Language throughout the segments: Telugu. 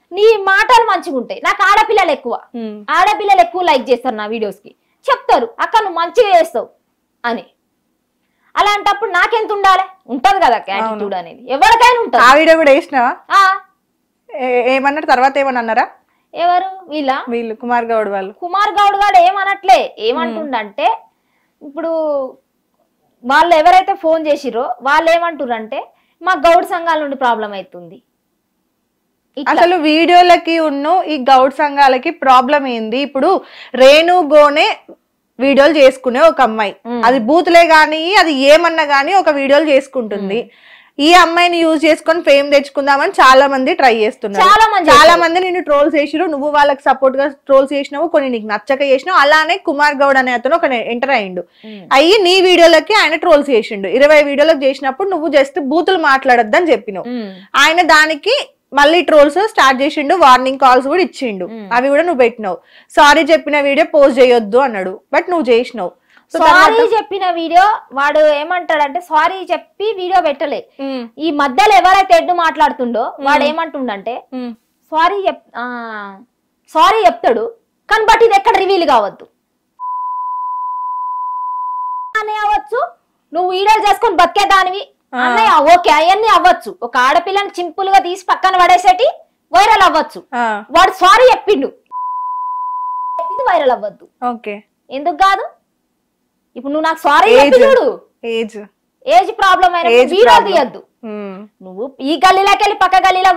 నీ మాటలు మంచిగా ఉంటాయి నాకు ఆడపిల్లలు ఎక్కువ ఉమ్. ఆడపిల్లలు ఎక్కువ లైక్ చేస్తారు నా వీడియోస్ కి చెప్తారు అక్క నువ్వు మంచిగా చేస్తావు అని అలాంటప్పుడు నాకెంత ఉండాలి ఉంటది కదా యాటిట్యూడ్ అనేది ఎవరికైనా ఆ ఉంటుంది వీడియో కూడా వేసినావా ఆ, ఏ- ఏమన్నారు తర్వాత ఏమని అన్నారా ఎవరు వీళ్ళ వీళ్ళు కుమార్ గౌడ్ వాళ్ళు కుమార్ గౌడ్ గారు ఏమనట్లే ఏమంటుండంటే ఇప్పుడు వాళ్ళు ఎవరైతే ఫోన్ చేసిరో వాళ్ళు ఏమంటుర్రంటే మా గౌడ్ సంఘాల నుండి ప్రాబ్లం అవుతుంది ఇట్లా. అసలు వీడియోలకి ఉన్ను ఈ గౌడ్ సంఘాలకి ప్రాబ్లం ఏంది ఇప్పుడు రేణు గోనే వీడియోలు చేసుకునే ఒక అమ్మాయి మ్మ్. అది బూతులే గానీ అది ఏమన్నా గానీ ఒక వీడియోలు చేసుకుంటుంది ఈ అమ్మాయిని యూజ్ చేసుకొని ఫేమ్ తెచ్చుకుందామని చాలా మంది ట్రై చేస్తున్నారు చాలా మంది చాలా చేశారు. మంది నిన్ను ట్రోల్స్ చేసిరు నువ్వు వాళ్ళకి సపోర్ట్ గా ట్రోల్స్ చేసినావు కొన్ని నీకు నచ్చక చేసినావు అలానే కుమార్ గౌడ్ అనే అతను ఒక ఎంటర్ అయ్యిండు ఉమ్. అయ్యి నీ వీడియోలకి ఆయన ట్రోల్స్ చేసిండు ఇరవై వీడియోలకు చేసినప్పుడు నువ్వు జస్ట్ బూతులు మాట్లాడొద్దని చెప్పినావు ఉమ్. ఆయన దానికి మళ్ళీ ట్రోల్స్ స్టార్ట్ చేసిండు వార్నింగ్ కాల్స్ కూడా ఇచ్చిండు మ్మ్. అవి కూడా నువ్వు పెట్టినావు సారీ చెప్పిన వీడియో పోస్ట్ చేయొద్దు అన్నాడు బట్ నువ్వు చేసినావు So సారీ చెప్పిన వీడియో వాడు ఏమంటాడంటే సారీ చెప్పి వీడియో పెట్టలే మ్మ్. ఈ మధ్యలో ఎవరైతే ఎడ్డు మాట్లాడుతుండో వాడు ఏమంటుండంటే మ్మ్. సారీ చెప్ సారీ చెప్తాడు కానీ బట్ ఇది ఎక్కడ రివీల్ కావద్దు అని అవ్వచ్చు నువ్వు వీడియోలు చేసుకొని బతికేదానివి ఆ. అన్నయ్య ఓకే అవన్నీ అవ్వచ్చు ఒక ఆడపిల్లని సింపుల్ గా తీసి పక్కన పడేసేటి వైరల్ అవ్వచ్చు ఆ, వాడు సారీ చెప్పిండు చెప్పింది వైరల్ అవ్వద్దు ఓకే ఎందుకు కాదు ఇప్పుడు నువ్వు నాకు సారీ Age. చెప్పి చూడు ఏజ్ ఏజ్ ప్రాబ్లం అయిన Age వీడియో problem. తీయద్దు మ్మ్. నువ్వు ఈ గల్లీలోకి వెళ్ళి పక్క గల్లీలో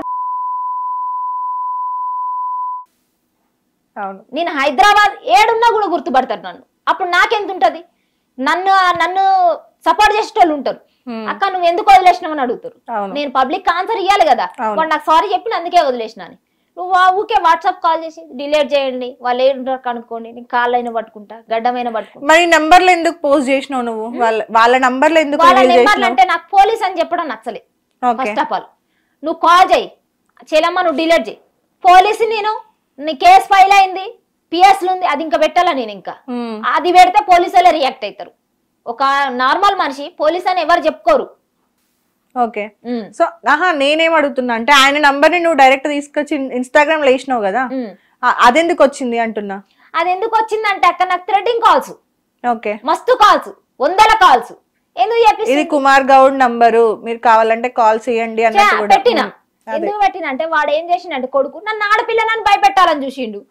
అవును నేను హైదరాబాద్ ఏడున్నా కూడా గుర్తుపడతారు నన్ను అప్పుడు నాకెంత ఉంటది నన్ను నన్ను సపోర్ట్ చేసేటోళ్ళు ఉంటారు మ్మ్. అక్క నువ్వు ఎందుకు వదిలేసినావు అని అడుగుతారు అవును నేను పబ్లిక్ ఆన్సర్ ఇవ్వాలి కదా అవును. వాడు నాకు సారీ చెప్పి అందుకే వదిలేసిన అని నువ్వు ఆ ఊకే వాట్సాప్ కాల్ చేసి డిలీట్ చేయండి వాళ్ళు ఏంటారు కనుక్కోండి నేను కాళ్ళు అయినా పట్టుకుంటా గడ్డమైనా పట్టుకుంటా మరి నంబర్లు ఎందుకు పోస్ట్ చేసినావు నువ్వు వాళ్ళ వాళ్ళ నంబర్లు ఎందుకు వాళ్ళ రివీల్ నెంబర్లు చేసినావు అంటే నాకు పోలీస్ అని చెప్పడం నచ్చలే ఓకే ఫస్ట్ ఆఫ్ ఆల్ నువ్వు కాల్ చేయి చెల్లమ్మ నువ్వు డిలీట్ చేయి పోలీసు నేను నీ కేసు ఫైల్ అయింది పిఎస్లు ఉంది అది ఇంకా పెట్టాలా నేను ఇంకా మ్మ్. అది పెడితే పోలీసులే రియాక్ట్ అవుతారు ఒక నార్మల్ మనిషి పోలీస్ అని ఎవరు చెప్పుకోరు ఓకే సో ఆహా నేనేం అడుగుతున్నా అంటే ఆయన నంబర్ ని నువ్వు డైరెక్ట్ తీసుకొచ్చి ఇన్స్టాగ్రామ్ లో వేసినావు కదా ఉమ్. ఆ- అదెందుకు వచ్చింది అంటున్నా అది ఎందుకు వచ్చిందంటే అక్క నాకు థ్రెడ్డింగ్ కాల్స్ ఓకే మస్తు కాల్స్ వందల కాల్స్ ఎందుకు చెప్పి ఇది కుమార్ గౌడ్ నంబరు మీరు కావాలంటే కాల్ చేయండి అన్నట్టు కూడా పెట్టిన ఉమ్, అదే ఎందుకు పెట్టిన అంటే వాడు ఏం చేసిండంటే కొడుకు నన్ను ఆడపిల్లని భయపెట్టాలని చూసిండు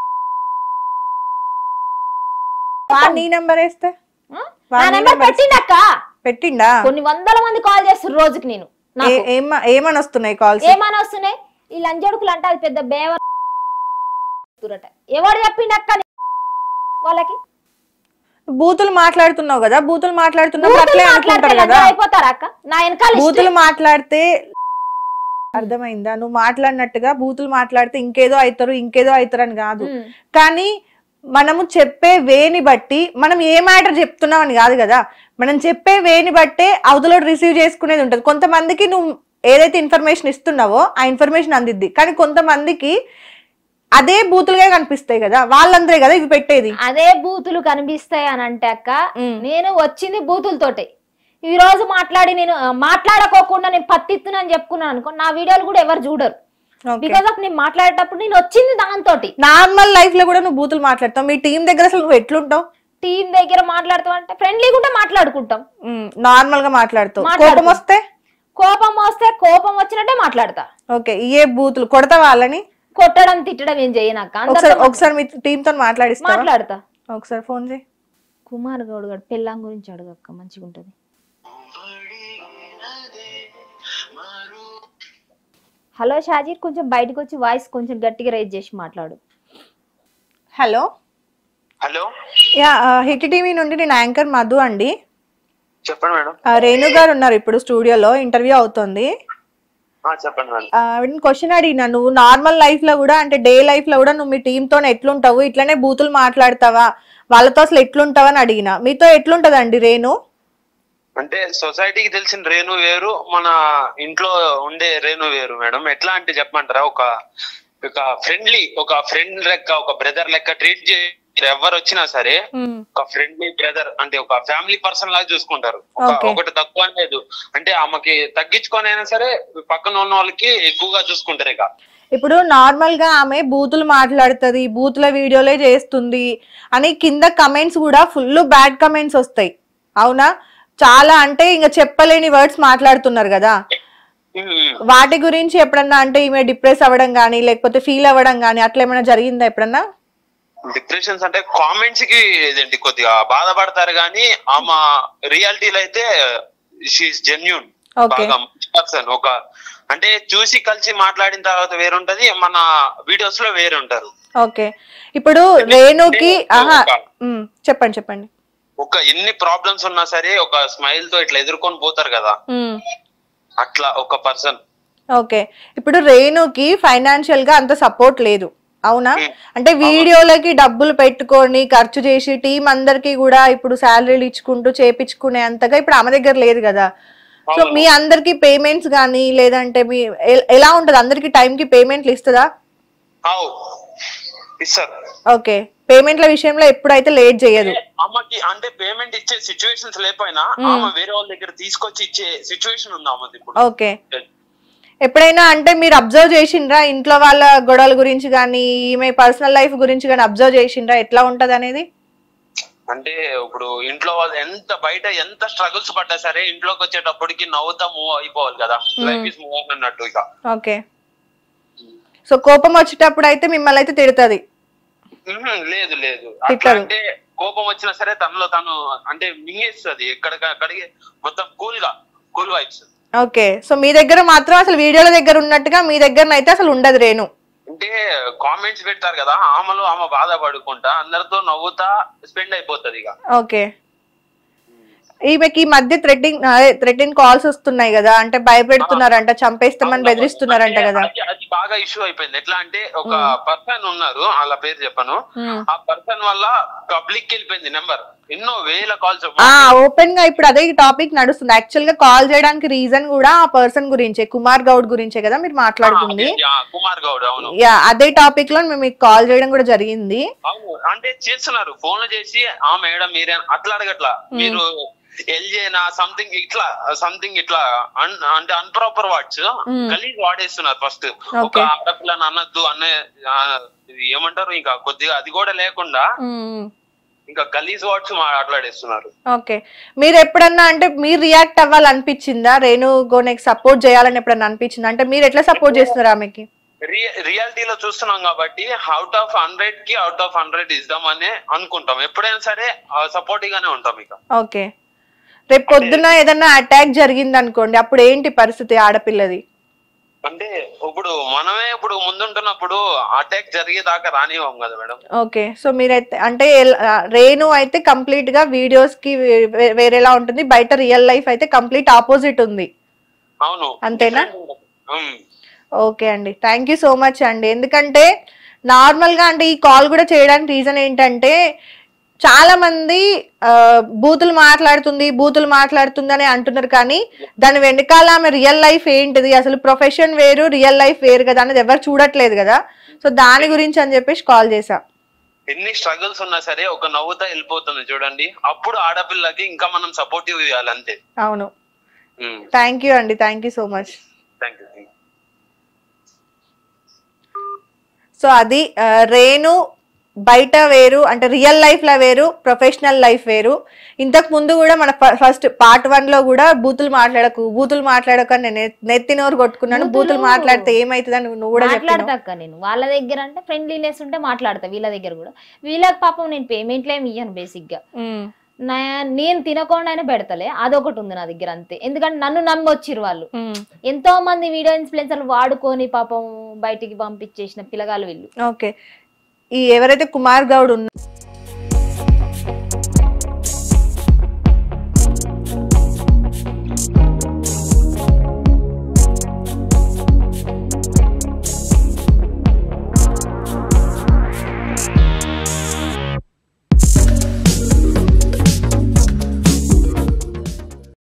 వాడు నీ నంబర్ వేస్తే ఆ? వాడి నా నెంబర్ number పెట్టిండక్క పెట్టిండా కొన్ని వందల మంది కాల్ చేస్తారు రోజుకి నేను నాకు ఏ- ఏమ- ఏమని వస్తున్నాయి కాల్స్ ఏమని వస్తున్నాయి ఈ లంజడుకులు అంటే అది పెద్ద బేవ ఎవడు చెప్పిండక్క నీ- వాళ్ళకి బూతులు మాట్లాడుతున్నావు కదా బూతులు మాట్లాడుతున్నప్పుడు బూతులు అట్లే మాట్లాడితే అనుకుంటారు కదా లంజ అయిపోతారా అక్క నా వెనకాల history- బూతులు మాట్లాడితే అర్థమైందా నువ్వు మాట్లాడినట్టుగా బూతులు మాట్లాడితే ఇంకేదో అవుతారు ఇంకేదో అవుతారు అని కాదు ఉమ్. కానీ మనము చెప్పే వేని బట్టి మనం ఏ మ్యాటర్ చెప్తున్నాం అని కాదు కదా మనం చెప్పే వేని బట్టే అవతల రిసీవ్ చేసుకునేది ఉంటుంది కొంతమందికి నువ్వు ఏదైతే ఇన్ఫర్మేషన్ ఇస్తున్నావో ఆ ఇన్ఫర్మేషన్ అందిద్ది కానీ కొంతమందికి అదే బూతులుగా కనిపిస్తాయి కదా వాళ్ళందరే కదా ఇవి పెట్టేది అదే బూతులు కనిపిస్తాయి అని అంటే అక్క ఉమ్. నేను వచ్చింది బూతులతోటే ఈ రోజు మాట్లాడి నేను ఆ, మాట్లాడకోకుండా నేను పత్తిత్తునని చెప్పుకున్నాను అనుకో నా వీడియోలు కూడా ఎవరు చూడరు Okay. బికాస్ ఆఫ్ నేను మాట్లాడేటప్పుడు నేను వచ్చింది దాంతోటి నార్మల్ లైఫ్ లో కూడా నువ్వు బూతులు మాట్లాడతావు మీ టీం దగ్గర అసలు నువ్వు ఎట్లుంటావు టీం దగ్గర మాట్లాడతాం అంటే ఫ్రెండ్లీ కూడా మాట్లాడుకుంటాం నార్మల్ గా మాట్లాడుతావు మాట్లాడుకో. కోపం వస్తే కోపం వస్తే కోపం వచ్చినట్టే మాట్లాడతా ఓకే ఏ బూతులు కొడతా వాళ్ళని కొట్టడం తిట్టడం ఏం చేయనాక ఒకసారి ఒకసారి మీ టీమ్ తో మాట్లాడిస్తా మాట్లాడతా ఒకసారి ఫోన్ చేయి కుమార్ గౌడ్ గారు పెళ్ళాం గురించి అడగక్క మంచిగా ఉంటది హలో షాజీర్ కొంచెం బయటకు వచ్చి వాయిస్ కొంచెం గట్టిగా రైజ్ చేసి మాట్లాడు hello hello yeah Hit TV నుండి నేను యాంకర్ మధు అండి చెప్పండి మేడం ఆ, రేణు గారు ఉన్నారు ఇప్పుడు స్టూడియోలో ఇంటర్వ్యూ అవుతుంది ఆ, చెప్పండి మేడం క్వశ్చన్ అడిగినా నువ్వు నార్మల్ లైఫ్ లో కూడా అంటే డే లైఫ్ లో కూడా నువ్వు మీ టీమ్ తో ఎట్లుంటావు ఇట్లనే బూతులు మాట్లాడతావా వాళ్ళతో అసలు ఎట్లుంటావు అని అడిగిన మీతో ఎట్లుంటదండి రేణు అంటే సొసైటీకి తెలిసిన రేణు వేరు మన ఇంట్లో ఉండే రేణు వేరు మేడం ఎట్లా అంటే చెప్పమంటారా ఒక ఒక ఫ్రెండ్లీ ఒక ఫ్రెండ్ లెక్క ఒక బ్రదర్ లెక్క ట్రీట్ మీరు ఎవరు వచ్చినా సరే ఉమ్, ఒక ఫ్రెండ్లీ బ్రదర్ అంటే ఒక ఫ్యామిలీ పర్సన్ లాగా చూసుకుంటారు ఒక- Okay. ఒకటి తక్కువ అని లేదు అంటే ఆమెకి తగ్గించుకొని అయినా సరే పక్కన ఉన్న వాళ్ళకి ఎక్కువగా చూసుకుంటారు ఇక ఇప్పుడు నార్మల్ గా ఆమె బూతులు మాట్లాడుతుంది బూతుల వీడియోలే చేస్తుంది అని కింద కమెంట్స్ కూడా ఫుల్ బ్యాడ్ కమెంట్స్ వస్తాయి అవునా చాలా అంటే ఇంకా చెప్పలేని వర్డ్స్ మాట్లాడుతున్నారు కదా ఉమ్. వాటి గురించి ఎప్పుడన్నా అంటే ఈమె డిప్రెస్ అవ్వడం కానీ లేకపోతే ఫీల్ అవ్వడం కానీ అట్లా ఏమైనా జరిగిందా ఎప్పుడన్నా డిప్రెషన్స్ అంటే కామెంట్స్ కి ఇదేంటి కొద్దిగా బాధపడతారు కానీ ఆమె రియాలిటీలో అయితే షీఈ్ జెన్యున్ Okay. బాగా పర్సన్ ఒక అంటే చూసి కలిసి మాట్లాడిన తర్వాత వేరుంటది మన వీడియోస్ లో వేరే ఉంటారు ఓకే ఇప్పుడు రేణుకి ఆహా ఉమ్, చెప్పండి చెప్పండి ఒక ఎన్ని ప్రాబ్లమ్స్ ఉన్నా సరే ఒక స్మైల్ తో ఇట్లా ఎదుర్కొని పోతారు కదా ఉమ్, అట్లా ఒక పర్సన్ ఓకే ఇప్పుడు రేణుకి ఫైనాన్షియల్ గా అంత సపోర్ట్ లేదు అవునా Hmm. అంటే వీడియోలకి డబ్బులు పెట్టుకొని ఖర్చు చేసి టీం అందరికి కూడా ఇప్పుడు శాలరీలు ఇచ్చుకుంటూ చేపించుకునే అంతగా ఇప్పుడు ఆమె దగ్గర లేదు కదా సో అవును. మీ అందరికి పేమెంట్స్ కానీ లేదంటే మీ ఎ- ఎలా ఉంటది అందరికి టైం కి పేమెంట్లు ఇస్తుందా అవు ఇస్తారు ఓకే పేమెంట్ల విషయంలో ఎప్పుడైతే లేట్ చేయదు ఆమెకి అంటే పేమెంట్ ఇచ్చే సిచ్యువేషన్స్ లేకపోయినా ఆమె వేరే వాళ్ళ దగ్గర తీసుకొచ్చి ఇచ్చే సిచ్యువేషన్ ఉంది ఆమెది ఇప్పుడు ఓకే ఎప్పుడైనా అంటే మీరు అబ్జర్వ్ చేసిండ్రా ఇంట్లో వాళ్ళ గొడవల గురించి కానీ ఈమె పర్సనల్ లైఫ్ గురించి కానీ అబ్జర్వ్ చేసిండ్రా ఎట్లా ఉంటది అనేది అంటే ఇప్పుడు ఇంట్లో వాళ్ళు ఎంత బయట ఎంత స్ట్రగుల్స్ పడ్డా సరే ఇంట్లోకి వచ్చేటప్పటికి నవ్వుతా మూవ్ అయిపోవాలి కదా లైఫ్ ఇస్ మూవ్ ఆన్ అన్నట్టు ఇక ఓకే సో కోపం వచ్చేటప్పుడు అయితే మిమ్మల్ని అయితే తిడుతుంది ఉహుం, లేదు లేదు తిట్టరు. అట్లా అంటే కోపం వచ్చినా సరే తనలో తను అంటే మింగేస్తుంది ఎక్కడికి అక్కడికి మొత్తం కూల్ గా కూల్ వైబ్స్ ఓకే సో మీ దగ్గర మాత్రం అసలు వీడియోల దగ్గర ఉన్నట్టుగా మీ దగ్గర అయితే అసలు ఉండదు రేణు అంటే కామెంట్స్ పెడతారు కదా ఆమెలో ఆమె బాధపడుకుంటా అందరితో నవ్వుతా స్పెండ్ అయిపోతుంది ఇక ఓకే ఈమెకి ఈ మధ్య థ్రెడ్డింగ్ థ్రెడ్డింగ్ కాల్స్ వస్తున్నాయి కదా అంటే భయపెడుతున్నారంట చంపేస్తామని బెదిరిస్తున్నారంట కదా అది- అది బాగా ఇష్యూ అయిపోయింది ఎట్లా అంటే ఒక పర్సన్ ఉన్నారు వాళ్ళ పేరు చెప్పను మ్మ్. ఆ పర్సన్ వల్ల పబ్లిక్ వెళ్ళిపోయింది నెంబర్ ఎన్నో వేల కాల్స్ ఆ ఓపెన్ గా ఇప్పుడు అదే టాపిక్ నడుస్తుంది యాక్చువల్ గా కాల్ చేయడానికి రీజన్ కూడా ఆ పర్సన్ గురించే కుమార్ గౌడ్ గురించే కదా మీరు మాట్లాడుతుంది కుమార్ గౌడ్ అవును యా అదే టాపిక్ లో మేము మీకు కాల్ చేయడం కూడా జరిగింది అవును అంటే చేస్తున్నారు ఫోన్లు చేసి ఆ మేడం మీరే అట్లా అడగట్లా మీరు ఎల్జేనా సంథింగ్ ఇట్లా సంథింగ్ ఇట్లా అన్- అంటే అన్ప్రాపర్ వర్డ్స్ గలీజ్ వాడేస్తున్నారు ఫస్ట్ ఒక Okay. ఆడపిల్లని అనొద్దు అనే ఆ, ఇది ఏమంటారు ఇంకా కొద్దిగా అది కూడా లేకుండా ఇంకా గలీజ్ వర్డ్స్ మాట్లాడేస్తున్నారు ఓకే మీరు ఎప్పుడన్నా అంటే మీరు రియాక్ట్ అవ్వాలనిపించిందా రేణు గోనెకి సపోర్ట్ చేయాలని ఎప్పుడన్నా అనిపించిందా అంటే మీరు ఎట్లా సపోర్ట్ చేస్తున్నారు ఆమెకి రియాలిటీలో చూస్తున్నాం కాబట్టి అవుట్ ఆఫ్ హండ్రెడ్ కి అవుట్ ఆఫ్ హండ్రెడ్ ఇద్దామని అనుకుంటాం ఎప్పుడైనా సరే సపోర్టివ్ గానే ఉంటాం ఇక ఓకే రేపు పొద్దున ఏదన్నా అటాక్ జరిగింది అనుకోండి అప్పుడు ఏంటి పరిస్థితి ఆడపిల్లది అంటే ఇప్పుడు మనమే ఇప్పుడు ముందుంటున్నప్పుడు అటాక్ జరిగేదాకా రానివ్వం కదా మేడం ఓకే సో మీరైతే అంటే ఎల్- ఆ, రేణు అయితే కంప్లీట్ గా వీడియోస్ కి వే- వే- వేరేలా ఉంటుంది బయట రియల్ లైఫ్ అయితే కంప్లీట్ ఆపోజిట్ ఉంది అవును అంతేనా? ఉమ్. ఓకే అండి థ్యాంక్ యూ సో మచ్ అండి ఎందుకంటే నార్మల్ గా అంటే ఈ కాల్ కూడా చేయడానికి రీజన్ ఏంటంటే చాలా మంది ఆ, బూతులు మాట్లాడుతుంది బూతులు మాట్లాడుతుంది అని అంటున్నారు కానీ దాని వెనకాల ఆమె రియల్ లైఫ్ ఏంటిది అసలు ప్రొఫెషన్ వేరు రియల్ లైఫ్ వేరు కదా అనేది ఎవరు చూడట్లేదు కదా సో దాని గురించి అని చెప్పేసి కాల్ చేసా ఎన్ని స్ట్రగుల్స్ ఉన్నా సరే ఒక నవ్వుతా వెళ్ళిపోతుంది చూడండి అప్పుడు ఆడపిల్లకి ఇంకా మనం సపోర్టివ్ ఇవ్వాలి అంతే అవును థ్యాంక్ యూ అండి thank you so much thank you so అది ఆ, రేణు బయట వేరు అంటే రియల్ లైఫ్ లో వేరు ప్రొఫెషనల్ లైఫ్ వేరు ఇంతకు ముందు కూడా మన ఫస్ట్ పార్ట్ వన్ లో కూడా బూతులు మాట్లాడకు బూతులు మాట్లాడక అని నేను నెత్తి నోరు కొట్టుకున్నాను బూతులు బూతులు మాట్లాడితే ఏమైతుందని నువ్వు కూడా చెప్పినావు మాట్లాడతాక నేను వాళ్ళ దగ్గర అంటే ఫ్రెండ్లీనెస్ ఉంటే మాట్లాడతా వీళ్ళ దగ్గర కూడా వీళ్ళకి పాపం నేను పేమెంట్లు ఏమి ఇయ్యను బేసిక్ గా ఉమ్, నా- నేను తినకుండానే పెడతలే అదొకటి ఉంది నా దగ్గర అంతే ఎందుకంటే నన్ను నమ్మి వచ్చిర్రు వాళ్ళు ఉమ్, ఎంతో మంది వీడియో ఇన్ఫ్లుయెన్సర్లు వాడుకొని పాపం బయటికి పంపించేసిన పిల్లగాలు వీళ్ళు ఓకే ఈ ఎవరైతే కుమార్ గౌడ్ ఉన్నారో